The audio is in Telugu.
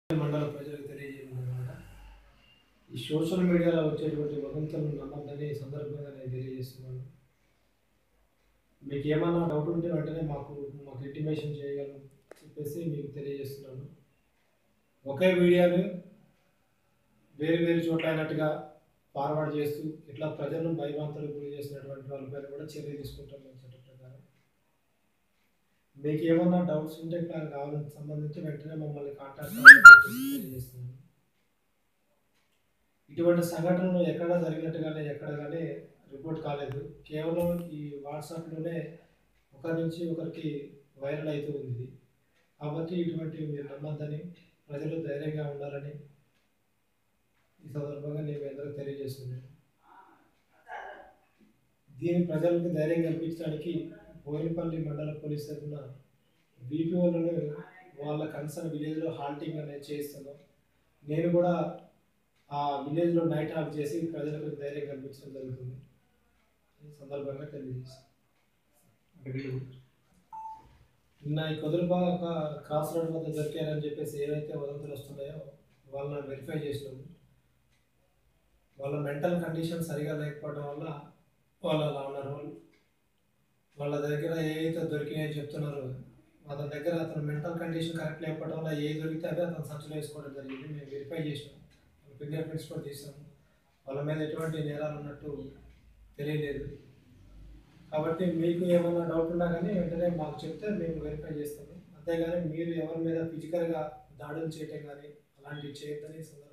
మండల ప్రజలకు తెలియజేయమన్నమాట ఈ సోషల్ మీడియాలో వచ్చేటువంటి వదంతులను నమ్మద్దని ఈ సందర్భంగా నేను తెలియజేస్తున్నాను మీకు ఏమైనా డౌట్ ఉంటే వెంటనే మాకు మాకు ఇంటిమేషన్ చేయగలను చెప్పేసి మీకు తెలియజేస్తున్నాను ఒకే వీడియోని వేరు వేరు చోట్ల అయినట్టుగా ఫార్వర్డ్ చేస్తూ ఇట్లా ప్రజలను భయభ్రాంతులకు గురి చేసినటువంటి వాళ్ళపైన కూడా చర్య తీసుకుంటాం మేము చట్ట ప్రకారం మీకు ఏమన్నా డౌట్స్ ఉంటే ఇట్లా కావాలని సంబంధించి వెంటనే మమ్మల్ని కాంటాక్ట్ అవ్వాలని చెప్పేసి తెలియజేస్తున్నాను ఇటువంటి సంఘటనలు ఎక్కడ జరిగినట్టుగానే ఎక్కడ కానీ రిపోర్ట్ కాలేదు కేవలం ఈ వాట్సాప్లోనే ఒకరి నుంచి ఒకరికి వైరల్ అవుతూ ఉంది ఇది కాబట్టి ఇటువంటి మీరు నమ్మద్దని ప్రజలు ధైర్యంగా ఉండాలని ఈ సందర్భంగా నేను మీ అందరికి తెలియజేస్తున్నాను దీని ప్రజలకు ధైర్యం కల్పించడానికి బోయినపల్లి మండల పోలీస్ తరఫున బీపీఓలను వాళ్ళ కన్సర్న్ విలేజ్లో హాల్టింగ్ అనేది చేయిస్తున్నాం నేను కూడా ఆ విలేజ్లో నైట్ ఆఫ్ చేసి ప్రజలకు ధైర్యం కల్పించడం జరుగుతుంది ఈ సందర్భంగా తెలియజేస్తాను నిన్న ఈ కుదురుబాక క్రాస్ రోడ్ వద్ద దొరికారని చెప్పేసి ఏవైతే వదంతులు వస్తున్నాయో వాళ్ళని వెరిఫై చేసినాము వాళ్ళ మెంటల్ కండిషన్ సరిగా లేకపోవడం వల్ల వాళ్ళు అలా ఉన్నారు వాళ్ళు వాళ్ళ దగ్గర ఏవైతే దొరికినాయో చెప్తున్నారో వాళ్ళ దగ్గర అతను మెంటల్ కండిషన్ కరెక్ట్ లేకపోవడం వల్ల ఏ దొరికితే అదే అతను సంచులో వేసుకోవడం జరిగింది మేము వెరిఫై చేసినాం వాళ్ళ ఫింగర్ ప్రింట్స్ కూడా తీసాము వాళ్ళ మీద ఎటువంటి నేరాలు ఉన్నట్టు తెలియలేదు కాబట్టి మీకు ఏమైనా డౌట్ ఉన్నా కానీ వెంటనే మాకు చెప్తే మేము వెరిఫై చేస్తాము అంతేగాని మీరు ఎవరి మీద ఫిజికల్గా దాడులు చేయటం కానీ అలాంటివి చేయొద్దని ఈ సందర్భంగా